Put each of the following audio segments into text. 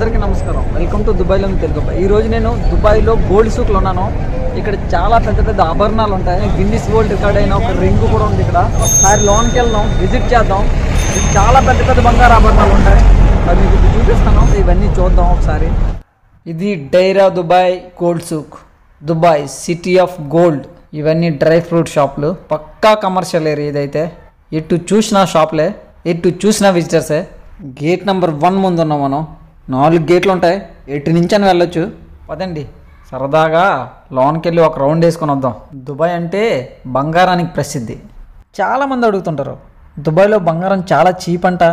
అందరికీ నమస్కారం welcome to దుబాయ్లో తెలుగు అబ్బాయి. ఈ రోజు నేను దుబాయ్లో గోల్డ్ సూక్లో ఉన్నాను ఇక్కడ చాలా పెద్ద పెద్ద ఆభరణాలు ఉంటాయి గిన్నిస్ వరల్డ్ రికార్డ్ అయిన ఒక రింగ్ కూడా ఉంది ఇక్కడ ఒకసారి లోన్కి వెళ్దాం విజిట్ చేద్దాం ఇక్కడ చాలా పెద్ద పెద్ద బంగారు ఆభరణాలు ఉంటాయి అది మీకు ఇప్పుడు చూపిస్తాను ఇవన్నీ చూద్దాం ఒకసారి ఇది Deira Dubai gold souk Dubai city of gold ఇవన్నీ డ్రై ఫ్రూట్ షాపులు పక్కా కమర్షియల్ ఏరియా ఇదైతే ఎటు చూసిన షాప్లే ఎటు చూసిన విజిటర్సే గేట్ నెంబర్ వన్ ముందు ఉన్నాం మనం నాలుగు గేట్లు ఉంటాయి ఎటు నుంచి అని వెళ్ళొచ్చు పదండి సరదాగా లోన్కి వెళ్ళి ఒక రౌండ్ వేసుకొని వద్దాం దుబాయ్ అంటే బంగారానికి ప్రసిద్ధి చాలామంది అడుగుతుంటారు దుబాయ్లో బంగారం చాలా చీప్ అంట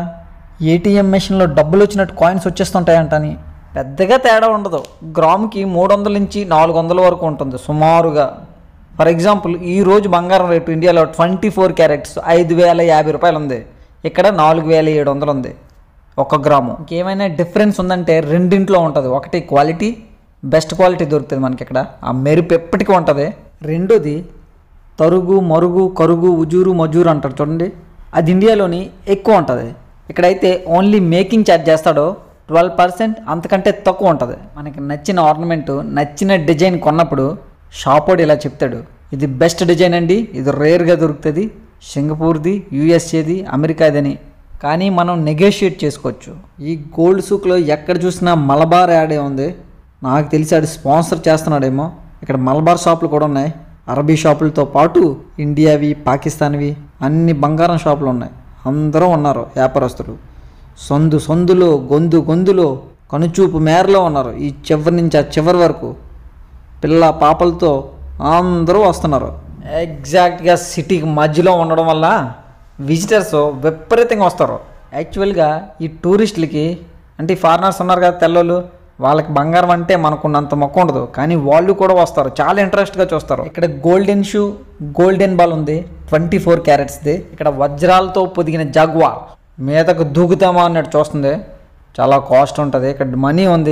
ఏటీఎం మెషిన్లో డబ్బులు వచ్చినట్టు కాయిన్స్ వచ్చేస్తుంటాయంట అని పెద్దగా తేడా ఉండదు గ్రాముకి మూడు వందల నుంచి నాలుగు వందల వరకు ఉంటుంది సుమారుగా ఫర్ ఎగ్జాంపుల్ ఈ రోజు బంగారం రేటు ఇండియాలో ట్వంటీ ఫోర్ క్యారెట్స్ ఐదు వేల యాభై రూపాయలు ఉంది ఇక్కడ నాలుగు వేల ఏడు వందలు ఉంది ఒక గ్రాము ఇంకేమైనా డిఫరెన్స్ ఉందంటే రెండింట్లో ఉంటుంది ఒకటి క్వాలిటీ బెస్ట్ క్వాలిటీ దొరుకుతుంది మనకి ఇక్కడ ఆ మెరుపు ఎప్పటికీ ఉంటుంది రెండోది తరుగు మరుగు కరుగు ఉజూరు మజూరు అంటారు చూడండి అది ఇండియాలోని ఎక్కువ ఉంటుంది ఇక్కడైతే ఓన్లీ మేకింగ్ ఛార్జ్ చేస్తాడో ట్వెల్వ్ పర్సెంట్ అంతకంటే తక్కువ ఉంటుంది మనకి నచ్చిన ఆర్నమెంట్ నచ్చిన డిజైన్ కొన్నప్పుడు షాపోడు ఇలా చెప్తాడు ఇది బెస్ట్ డిజైన్ అండి ఇది రేర్గా దొరుకుతుంది సింగపూర్ది యూఎస్ఏది అమెరికాదని కానీ మనం నెగోషియేట్ చేసుకోవచ్చు ఈ గోల్డ్ సూక్లో ఎక్కడ చూసినా మలబార్ యాడే ఉంది నాకు తెలిసి ఆడు స్పాన్సర్ చేస్తున్నాడేమో ఇక్కడ మలబార్ షాపులు కూడా ఉన్నాయి అరబీ షాపులతో పాటు ఇండియావి పాకిస్తాన్వి అన్ని బంగారం షాపులు ఉన్నాయి అందరూ ఉన్నారు వ్యాపారస్తులు సొందు సొందులో గొంతు గొంతులో కనుచూపు మేరలో ఉన్నారు ఈ చివరి నుంచి ఆ చివరి వరకు పిల్ల పాపలతో అందరూ వస్తున్నారు ఎగ్జాక్ట్గా సిటీకి మధ్యలో ఉండడం వల్ల విజిటర్స్ విపరీతంగా వస్తారు యాక్చువల్గా ఈ టూరిస్టులకి అంటే ఈ ఫారినర్స్ ఉన్నారు కదా తెల్లోళ్ళు వాళ్ళకి బంగారం అంటే మనకున్నంత మొక్క ఉండదు కానీ వాళ్ళు కూడా వస్తారు చాలా ఇంట్రెస్ట్గా చూస్తారు ఇక్కడ గోల్డెన్ షూ గోల్డెన్ బాల్ ఉంది ట్వంటీ ఫోర్ క్యారెట్స్ది ఇక్కడ వజ్రాలతో పొదిగిన జగ్వార్ మీదకు దూకుతామా అన్నట్టు చూస్తుంది చాలా కాస్ట్ ఉంటుంది ఇక్కడ మనీ ఉంది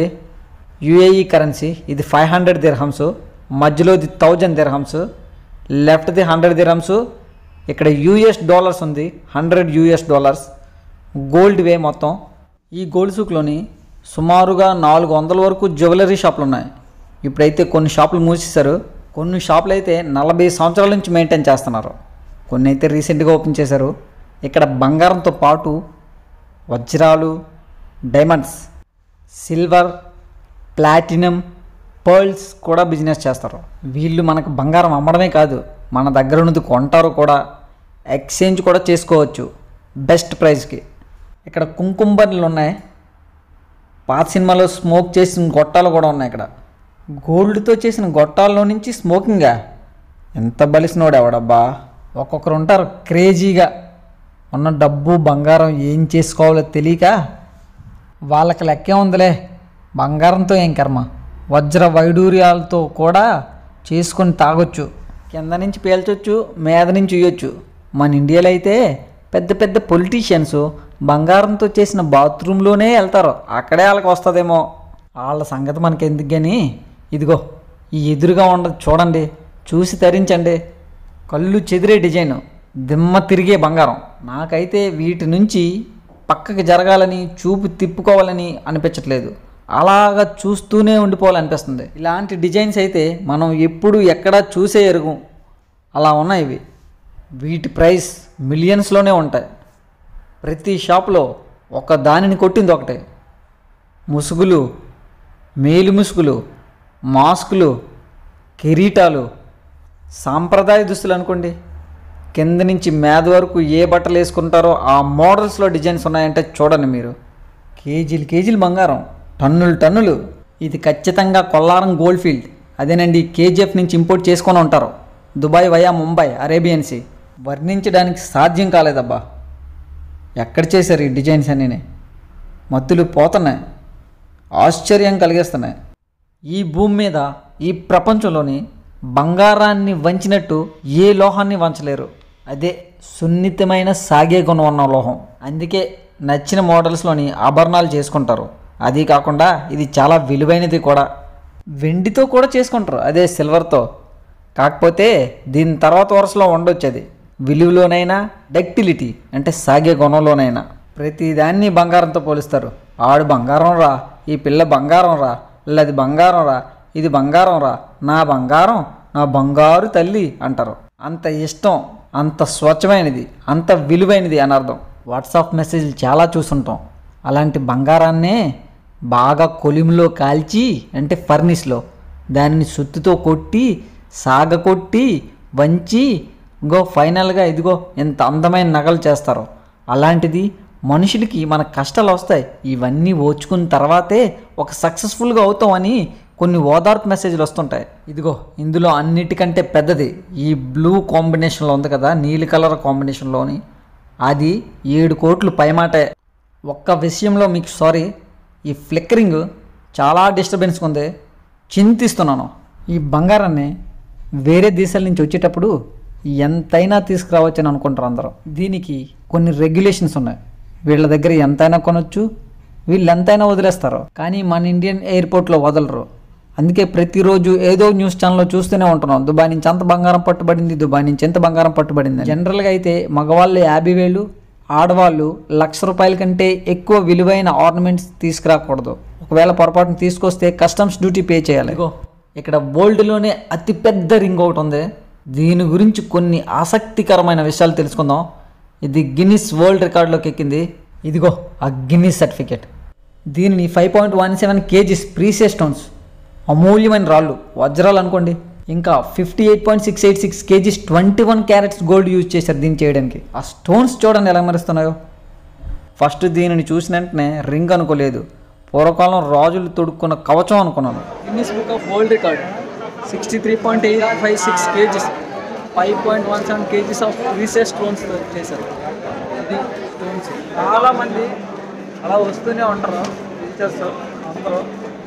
యుఏఈ కరెన్సీ ఇది ఫైవ్ హండ్రెడ్ దిర్హమ్స్ మధ్యలోది థౌజండ్ దిర్హమ్స్ లెఫ్ట్ది హండ్రెడ్ దిర్హమ్స్ ఇక్కడ యూఎస్ డాలర్స్ ఉంది హండ్రెడ్ యూఎస్ డాలర్స్ గోల్డ్ వే మొత్తం ఈ గోల్డ్ సూక్లోని సుమారుగా నాలుగు వందల వరకు జ్యువెలరీ షాపులు ఉన్నాయి ఇప్పుడైతే కొన్ని షాపులు మూసేశారు కొన్ని షాపులు అయితే నలభై సంవత్సరాల నుంచి మెయింటైన్ చేస్తున్నారు కొన్ని అయితే రీసెంట్గా ఓపెన్ చేశారు ఇక్కడ బంగారంతో పాటు వజ్రాలు డైమండ్స్ సిల్వర్ ప్లాటినం పర్ల్స్ కూడా బిజినెస్ చేస్తారు వీళ్ళు మనకు బంగారం అమ్మడమే కాదు మన దగ్గర ఉన్నది కొంటారు కూడా ఎక్స్చేంజ్ కూడా చేసుకోవచ్చు బెస్ట్ ప్రైస్కి ఇక్కడ కుంకుమ బర్రెలు ఉన్నాయి పాత సినిమాలో స్మోక్ చేసిన గొట్టాలు కూడా ఉన్నాయి ఇక్కడ గోల్డ్తో చేసిన గొట్టాల్లో నుంచి స్మోకింగా ఎంత బలిసినోడు ఎవడబ్బా ఒక్కొక్కరు ఉంటారు క్రేజీగా ఉన్న డబ్బు బంగారం ఏం చేసుకోవాలో తెలియక వాళ్ళకి లెక్కే ఉందిలే బంగారంతో ఏం కర్మ వజ్ర వైడూర్యాలతో కూడా చేసుకొని తాగొచ్చు కింద నుంచి పేల్చొచ్చు మీద నుంచి ఇయ్యొచ్చు మన ఇండియాలో అయితే పెద్ద పెద్ద పొలిటీషియన్స్ బంగారంతో చేసిన బాత్రూంలోనే వెళ్తారు అక్కడే వాళ్ళకి వస్తుందేమో వాళ్ళ సంగతి మనకి ఎందుకు కానీ ఇదిగో ఈ ఎదురుగా ఉండదు చూడండి చూసి తరించండి కళ్ళు చెదిరే డిజైన్ దిమ్మ తిరిగే బంగారం నాకైతే వీటి నుంచి పక్కకి జరగాలని చూపు తిప్పుకోవాలని అనిపించట్లేదు అలాగా చూస్తూనే ఉండిపోవాలనిపిస్తుంది ఇలాంటి డిజైన్స్ అయితే మనం ఎప్పుడు ఎక్కడా చూసే ఎరుగు అలా ఉన్నాయి ఇవి వీటి ప్రైస్ మిలియన్స్లోనే ఉంటాయి ప్రతి షాప్లో ఒక దానిని కొట్టింది ఒకటే ముసుగులు మేలు ముసుగులు మాస్కులు కిరీటాలు సాంప్రదాయ దుస్తులు అనుకోండి కింద నుంచి మేద వరకు ఏ బట్టలు వేసుకుంటారో ఆ మోడల్స్లో డిజైన్స్ ఉన్నాయంటే చూడండి మీరు కేజీలు కేజీలు బంగారం టన్నులు టన్నులు ఇది ఖచ్చితంగా కొల్లారం గోల్డ్ ఫీల్డ్ అదేనండి కేజీఎఫ్ నుంచి ఇంపోర్ట్ చేసుకొని ఉంటారు Dubai via Mumbai Arabian sea వర్ణించడానికి సాధ్యం కాలేదబ్బా ఎక్కడ చేశారు ఈ డిజైన్స్ అన్నీ మత్తులు పోతున్నాయి ఆశ్చర్యం కలిగిస్తున్నాయి ఈ భూమి మీద ఈ ప్రపంచంలోని బంగారాన్ని వంచినట్టు ఏ లోహాన్ని వంచలేరు అదే సున్నితమైన సాగే గుణం ఉన్న లోహం అందుకే నచ్చిన మోడల్స్లోని ఆభరణాలు చేసుకుంటారు అది కాకుండా ఇది చాలా విలువైనది కూడా వెండితో కూడా చేసుకుంటారు అదే సిల్వర్తో కాకపోతే దీని తర్వాత వరుసలో ఉండొచ్చు అది విలువలోనైనా డక్టిలిటీ అంటే సాగే గుణంలోనైనా ప్రతిదాన్ని బంగారంతో పోలుస్తారు ఆడు బంగారం రా ఈ పిల్ల బంగారం రా అది బంగారం రా ఇది బంగారం రా నా బంగారం నా బంగారు తల్లి అంటారు అంత ఇష్టం అంత స్వచ్ఛమైనది అంత విలువైనది అని అర్థం వాట్సాప్ మెసేజ్లు చాలా చూసుంటాం అలాంటి బంగారాన్నే బాగా కొలిమిలో కాల్చి అంటే ఫర్నిస్లో దాన్ని సుత్తితో కొట్టి సాగ కొట్టి వంచి ఇంకో ఫైనల్గా ఇదిగో ఎంత అందమైన నగలు చేస్తారు అలాంటిది మనుషులకి మన కష్టాలు వస్తాయి ఇవన్నీ ఓచుకున్న తర్వాతే ఒక సక్సెస్ఫుల్గా అవుతామని కొన్ని ఓదార్పు మెసేజ్లు వస్తుంటాయి ఇదిగో ఇందులో అన్నిటికంటే పెద్దది ఈ బ్లూ కాంబినేషన్లో ఉంది కదా నీలి కలర్ కాంబినేషన్లోని అది ఏడు కోట్లు పైమాటే ఒక్క విషయంలో మీకు సారీ ఈ ఫ్లిక్కరింగ్ చాలా డిస్టర్బెన్స్ ఉంది చింతిస్తున్నాను ఈ బంగారాన్ని వేరే దేశాల నుంచి వచ్చేటప్పుడు ఎంతైనా తీసుకురావచ్చని అనుకుంటారు అందరూ దీనికి కొన్ని రెగ్యులేషన్స్ ఉన్నాయి వీళ్ళ దగ్గర ఎంతైనా కొనొచ్చు వీళ్ళు ఎంతైనా వదిలేస్తారు కానీ మన ఇండియన్ ఎయిర్పోర్ట్లో వదలరు అందుకే ప్రతిరోజు ఏదో న్యూస్ ఛానల్లో చూస్తూనే ఉంటున్నాం దుబాయ్ నుంచి అంత బంగారం పట్టుబడింది దుబాయ్ నుంచి ఎంత బంగారం పట్టుబడింది జనరల్గా అయితే మగవాళ్ళు యాభై వేలు ఆడవాళ్ళు లక్ష రూపాయల కంటే ఎక్కువ విలువైన ఆర్నమెంట్స్ తీసుకురాకూడదు ఒకవేళ పొరపాటున తీసుకొస్తే కస్టమ్స్ డ్యూటీ పే చేయాలి ఇగో ఇక్కడ వరల్డ్లోనే అతిపెద్ద రింగ్ ఒకటి ఉంది దీని గురించి కొన్ని ఆసక్తికరమైన విషయాలు తెలుసుకుందాం ఇది గిన్నిస్ వరల్డ్ రికార్డులోకి ఎక్కింది ఇదిగో ఆ గిన్నిస్ సర్టిఫికేట్ దీనిని five point one seven kgs precious stones అమూల్యమైన రాళ్ళు వజ్రాలు అనుకోండి ఇంకా fifty eight point six eight six kgs twenty one carats gold use చేశారు దీన్ని చేయడానికి ఆ స్టోన్స్ చూడండి ఎలా మరుస్తున్నాయో ఫస్ట్ దీనిని చూసిన వెంటనే రింగ్ అనుకోలేదు పూర్వకాలం రాజులు తొడుక్కున్న కవచం అనుకున్నాను Guinness book of world record sixty three point eight five six kgs five point one seven kgs of precious stones చేశారు ఇది స్టోన్స్ చాలామంది అలా వస్తూనే ఉంటారు టీచర్స్ అందరూ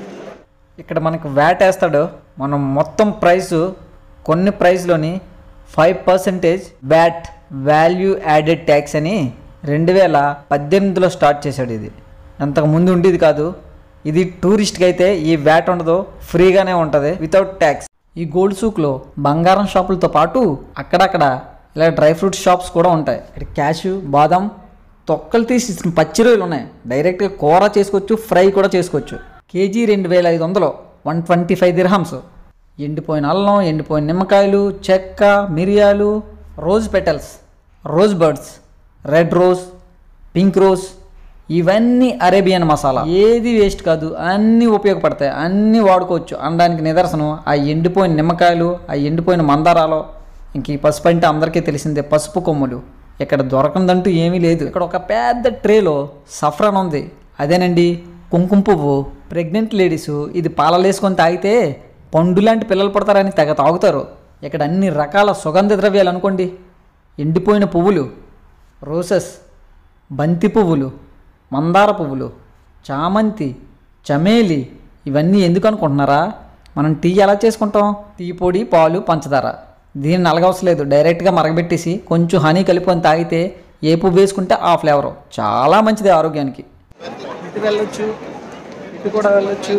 ఇక్కడ మనకు వ్యాట్ వేస్తాడు మనం మొత్తం ప్రైస్ కొన్ని ప్రైస్లోని five percentage VAT value added tax అని రెండు వేల పద్దెనిమిదిలో స్టార్ట్ చేశాడు ఇది అంతకు ముందు ఉండేది కాదు ఇది టూరిస్ట్కి అయితే ఈ వ్యాట్ ఉండదు ఫ్రీగానే ఉంటుంది వితౌట్ ట్యాక్స్ ఈ గోల్డ్ సూక్లో బంగారం షాపులతో పాటు అక్కడక్కడ ఇలా డ్రై ఫ్రూట్ షాప్స్ కూడా ఉంటాయి ఇక్కడ క్యాషు బాదం తొక్కలు తీసి ఇచ్చిన పచ్చి రొయ్యలు ఉన్నాయి డైరెక్ట్గా కూర చేసుకోవచ్చు ఫ్రై కూడా చేసుకోవచ్చు కేజీ రెండు వేల ఐదు వందలు వన్ ట్వంటీ ఫైవ్ దిర్హమ్స్ ఎండిపోయిన అల్లం ఎండిపోయిన నిమ్మకాయలు చెక్క మిరియాలు rose petals rose birds red rose pink rose ఇవన్నీ అరేబియన్ మసాలా ఏది వేస్ట్ కాదు అన్నీ ఉపయోగపడతాయి అన్నీ వాడుకోవచ్చు అనడానికి నిదర్శనం ఆ ఎండిపోయిన నిమ్మకాయలు ఆ ఎండిపోయిన మందారాలు ఇంక ఈ పసుపు అంటే అందరికీ తెలిసిందే పసుపు కొమ్ములు ఇక్కడ దొరకందంటూ ఏమీ లేదు ఇక్కడ ఒక పెద్ద ట్రేలో సఫ్రాన్ ఉంది అదేనండి కుంకుమ పువ్వు ప్రెగ్నెంట్ లేడీస్ ఇది పాలలేసుకొని తాగితే పండు లాంటి పిల్లలు పుడతారని తెగ తాగుతారు ఇక్కడ అన్ని రకాల సుగంధ ద్రవ్యాలు అనుకోండి ఎండిపోయిన పువ్వులు రోసెస్ బంతి పువ్వులు మందార పువ్వులు చామంతి చమేలి ఇవన్నీ ఎందుకు అనుకుంటున్నారా మనం టీ ఎలా చేసుకుంటాం టీ పొడి పాలు పంచదార దీన్ని నలగవసరం లేదు డైరెక్ట్గా మరగబెట్టేసి కొంచెం హనీ కలుపుకొని తాగితే ఏ పువ్వు వేసుకుంటే ఆ ఫ్లేవర్ చాలా మంచిది ఆరోగ్యానికి ఇటు వెళ్ళొచ్చు ఇటు కూడా వెళ్ళొచ్చు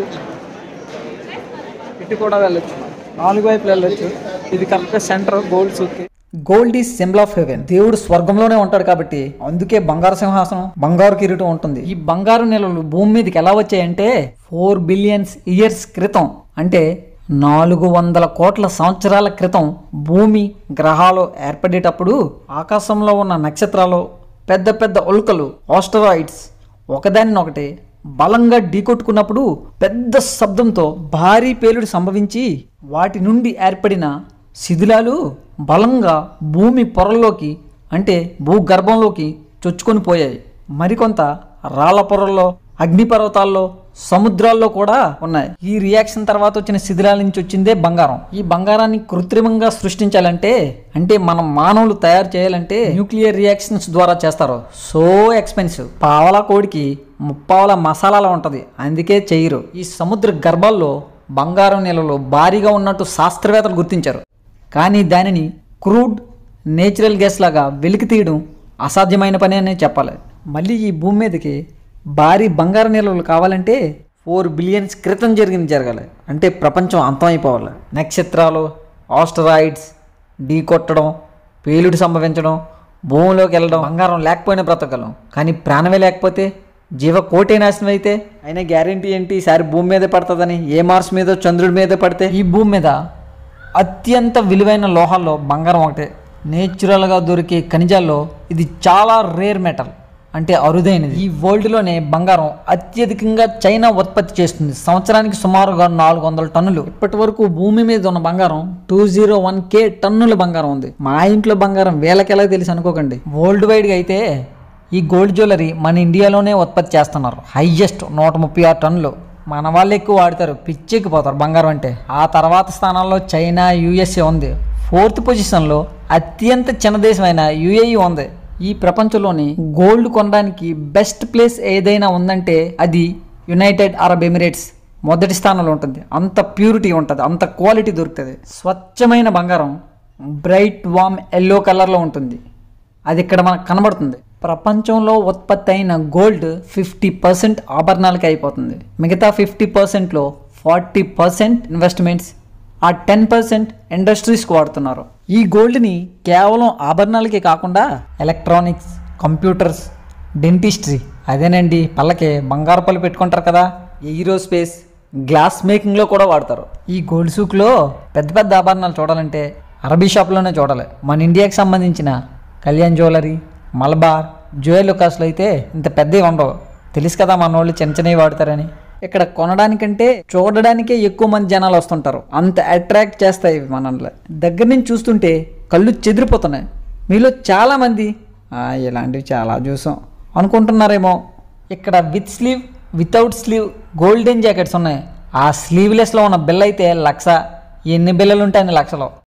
ఇటు కూడా వెళ్ళొచ్చు నాలుగు వైపులు వెళ్ళొచ్చు ఇది కరెక్ట్గా సెంటర్ గోల్డ్ సూకి gold is symbol of heaven దేవుడు స్వర్గంలోనే ఉంటాడు కాబట్టి అందుకే బంగారు సింహాసనం బంగారు కిరీటం ఉంటుంది ఈ బంగారు నెలలు భూమి మీదకి ఎలా వచ్చాయంటే ఫోర్ బిలియన్స్ ఇయర్స్ క్రితం అంటే నాలుగు వందల కోట్ల సంవత్సరాల క్రితం భూమి గ్రహాలు ఏర్పడేటప్పుడు ఆకాశంలో ఉన్న నక్షత్రాలు పెద్ద పెద్ద ఉల్కలు ఆస్టరాయిడ్స్ ఒకదానినొకటి బలంగా ఢీకొట్టుకున్నప్పుడు పెద్ద శబ్దంతో భారీ పేలుడు సంభవించి వాటి నుండి ఏర్పడిన శిథిలాలు బలంగా భూమి పొరల్లోకి అంటే భూగర్భంలోకి చొచ్చుకొని పోయాయి మరికొంత రాళ్ల పొరల్లో అగ్నిపర్వతాల్లో సముద్రాల్లో కూడా ఉన్నాయి ఈ రియాక్షన్ తర్వాత వచ్చిన శిథిలాల నుంచి వచ్చిందే బంగారం ఈ బంగారాన్ని కృత్రిమంగా సృష్టించాలంటే అంటే మనం మానవులు తయారు చేయాలంటే న్యూక్లియర్ రియాక్షన్స్ ద్వారా చేస్తారు సో ఎక్స్పెన్సివ్ పావలా కోడికి ముప్పావల మసాలాలా ఉంటుంది అందుకే చేయరు ఈ సముద్ర గర్భాల్లో బంగారం నీళ్ళలో భారీగా ఉన్నట్టు శాస్త్రవేత్తలు గుర్తించారు కానీ దానిని క్రూడ్ నేచురల్ గ్యాస్ లాగా వెలికి తీయడం అసాధ్యమైన పని అనే చెప్పాలి మళ్ళీ ఈ భూమి మీదకి భారీ బంగారు నిల్వలు కావాలంటే ఫోర్ బిలియన్స్ క్రితం జరిగింది జరగాలి అంటే ప్రపంచం అంతమైపోవాలి నక్షత్రాలు ఆస్టరాయిడ్స్ ఢీ కొట్టడం పేలుడు సంభవించడం భూమిలోకి వెళ్ళడం బంగారం లేకపోయినా బ్రతకగలం కానీ ప్రాణమే లేకపోతే జీవ కోటే నాశనం అయితే అయినా గ్యారంటీ ఏంటి ఈసారి భూమి మీదే పడుతుందని ఏ మార్స్ మీద చంద్రుడి మీదే పడితే ఈ భూమి మీద అత్యంత విలువైన లోహాల్లో బంగారం ఒకటే నేచురల్గా దొరికే ఖనిజాల్లో ఇది చాలా రేర్ మెటల్ అంటే అరుదైనది ఈ వరల్డ్లోనే బంగారం అత్యధికంగా చైనా ఉత్పత్తి చేస్తుంది సంవత్సరానికి సుమారుగా నాలుగు వందల టన్నులు ఇప్పటి వరకు భూమి మీద ఉన్న బంగారం టూ జీరో వన్ కే టన్నుల బంగారం ఉంది మా ఇంట్లో బంగారం వేలకెలా తెలిసి అనుకోకండి వరల్డ్ వైడ్గా అయితే ఈ గోల్డ్ జ్యువెలరీ మన ఇండియాలోనే ఉత్పత్తి చేస్తున్నారు హైయెస్ట్ నూట ముప్పై ఆరు టన్నులు మన వాళ్ళు ఎక్కువ వాడతారు పిచ్చెక్కిపోతారు బంగారం అంటే ఆ తర్వాత స్థానాల్లో చైనా యుఎస్ఏ ఉంది ఫోర్త్ పొజిషన్లో అత్యంత చిన్న దేశమైన యుఏఈ ఉంది ఈ ప్రపంచంలోని గోల్డ్ కొనడానికి బెస్ట్ ప్లేస్ ఏదైనా ఉందంటే అది యునైటెడ్ అరబ్ ఎమిరేట్స్ మొదటి స్థానంలో ఉంటుంది అంత ప్యూరిటీ ఉంటుంది అంత క్వాలిటీ దొరుకుతుంది స్వచ్ఛమైన బంగారం బ్రైట్ వామ్ ఎల్లో కలర్లో ఉంటుంది అది ఇక్కడ మనకు కనబడుతుంది ప్రపంచంలో ఉత్పత్తి అయిన గోల్డ్ ఫిఫ్టీ పర్సెంట్ ఆభరణాలకి అయిపోతుంది మిగతా ఫిఫ్టీ పర్సెంట్లో ఫార్టీ పర్సెంట్ ఇన్వెస్ట్మెంట్స్ ఆ టెన్ పర్సెంట్ ఇండస్ట్రీస్కి వాడుతున్నారు ఈ గోల్డ్ని కేవలం ఆభరణాలకే కాకుండా ఎలక్ట్రానిక్స్ కంప్యూటర్స్ డెంటిస్ట్రీ అదేనండి పళ్ళకి బంగారు పళ్ళు పెట్టుకుంటారు కదా ఏరోస్పేస్ గ్లాస్ మేకింగ్లో కూడా వాడతారు ఈ గోల్డ్ సూక్లో పెద్ద పెద్ద ఆభరణాలు చూడాలంటే అరబీ షాప్లోనే చూడాలి మన ఇండియాకి సంబంధించిన కళ్యాణ్ జ్యువెలరీ మలబార్ జ్యువెల్ లుకాస్లో అయితే ఇంత పెద్దవి ఉండవు తెలుసు కదా మన వాళ్ళు చిన్న చిన్నవి వాడతారని ఇక్కడ కొనడానికంటే చూడడానికే ఎక్కువ మంది జనాలు వస్తుంటారు అంత అట్రాక్ట్ చేస్తాయి ఇవి మనల్ని దగ్గర నుంచి చూస్తుంటే కళ్ళు చెదిరిపోతున్నాయి మీలో చాలామంది "ఆ, ఇలాంటివి చాలా చూసాం అనుకుంటున్నారేమో ఇక్కడ with sleeve without sleeve golden jackets ఉన్నాయి ఆ స్లీవ్లెస్లో ఉన్న బిల్ అయితే లక్ష ఎన్ని బిల్లలు ఉంటాయి అన్ని లక్షలు